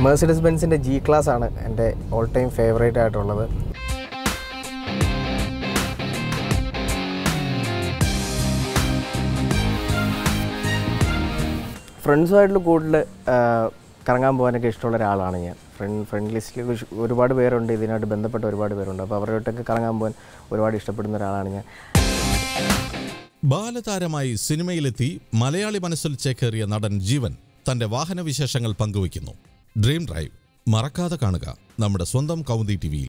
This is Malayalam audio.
മേഴ്സിഡസ് ബെൻസിൻ്റെ ജി ക്ലാസ് ആണ് എൻ്റെ ഓൾ ടൈം ഫേവറേറ്റ് ആയിട്ടുള്ളത് ഫ്രണ്ട്സുമായിട്ട് കൂടുതൽ കറങ്ങാൻ പോകാനൊക്കെ ഇഷ്ടമുള്ള ഒരാളാണ് ഞാൻ ഫ്രണ്ട് ഫ്രണ്ട് ലിസ്റ്റിൽ ഒരുപാട് പേരുണ്ട് ഇതിനായിട്ട് ബന്ധപ്പെട്ട ഒരുപാട് പേരുണ്ട് അപ്പോൾ അവരുമായിട്ടൊക്കെ കറങ്ങാൻ പോകാൻ ഒരുപാട് ഇഷ്ടപ്പെടുന്ന ഒരാളാണ് ഞാൻ ബാലതാരമായി സിനിമയിലെത്തി മലയാളി മനസ്സിൽ ചേക്കേറിയ നടൻ ജീവൻ തന്റെ വാഹന വിശേഷങ്ങൾ പങ്കുവയ്ക്കുന്നു ഡ്രീം ഡ്രൈവ് മറക്കാതെ കാണുക നമ്മുടെ സ്വന്തം കൗന്തി ടിവിയിൽ